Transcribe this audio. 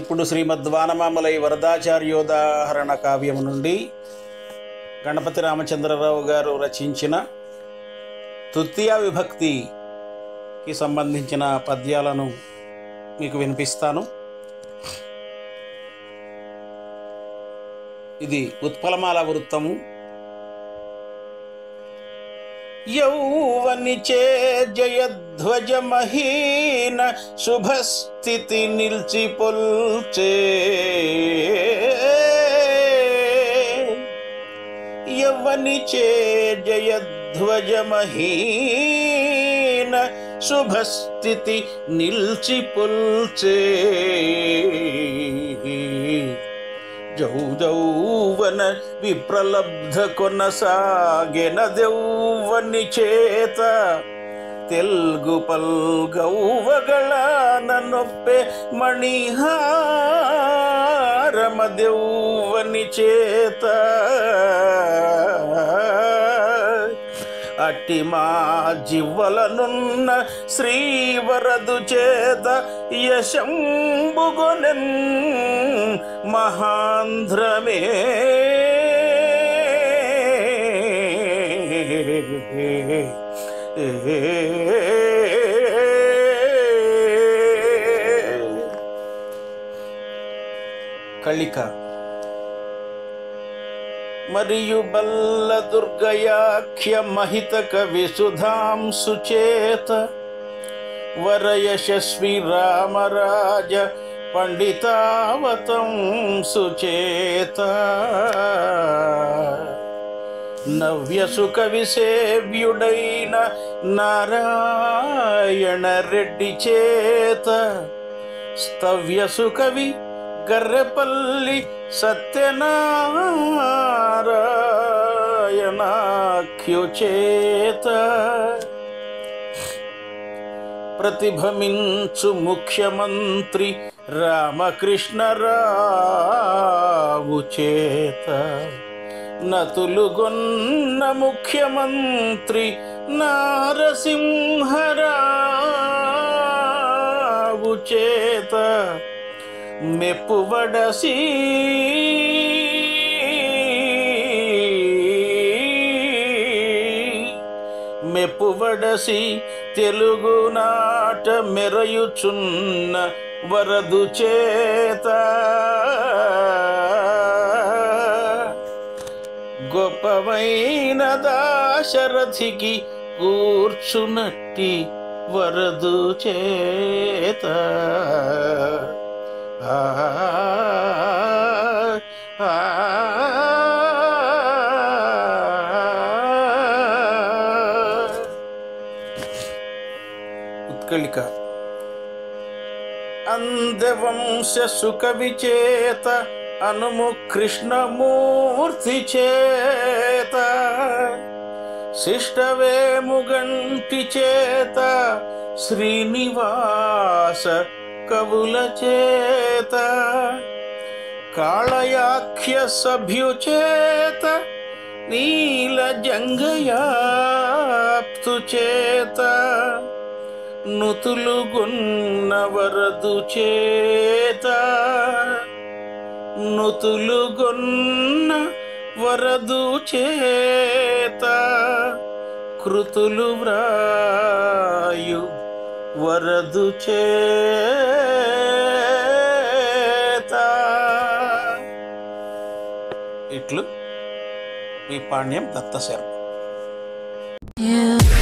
ఇప్పుడు శ్రీమద్వానమామలై వరదాచార్యోదాహరణ కావ్యము నుండి గణపతి రామచంద్రరావు గారు రచించిన తృతీయ విభక్తికి సంబంధించిన పద్యాలను మీకు వినిపిస్తాను ఇది ఉత్పలమాల వృత్తము యౌవనిచే జయధ్వజమహీన శుభస్థితి నిల్చి పొల్చే యవ్వనిచే జయధ్వజమహీన శుభస్థితి నిల్చి పొల్చే జౌజౌవన విప్రలబ్ధ కొనసాగెన దెవ్వని చేత తెల్గు పల్గౌవಗಳಾನ నొಪ್ಪೆ మణిహారమ దెవ్వని చేత అట్టి మా జివ్వలనున్న శ్రీవరదు చేత యశంబుగొనెన్ మహాంధ్రమే కళిక మరియు బల్ల దుర్గయాఖ్య మహిత కవి సుధాంసు చేత వర యశస్వి రామరాజ పండితావతం సుచేత నవ్యసు కవి సేవ్యుడైన నారాయణ రెడ్డి చేత స్తవ్యసు కవి గర్రెపల్లి సత్యనారాయణాఖ్యుచేత ప్రతిభమించు ముఖ్యమంత్రి రామకృష్ణరావు చేత నతులుగొన్న ముఖ్యమంత్రి నారసింహరావు చేత మెప్పువడసి మెప్పువడసి తెలుగు నాట మెరయుచున్న వరదు చేత గొప్పమైన దాశరథికి కూర్చునట్టి వరదు చేత ఆ ఆ ఉత్కళిక అందవంశ సుఖ విచేత అనుము కృష్ణమూర్తి చేత శిష్టవేముగంటి చేత శ్రీనివాస కవుల చేత కాళయాఖ్య సభ్యు చేత నీల జంగయాప్తు చేత నుతులుగొన్న వరదు చేత నుతులుగొన్న వరదు చేత కృతులు వ్రాయు వరదు చేత ఇట్లు మీ పాణ్యం దత్త శర్మ You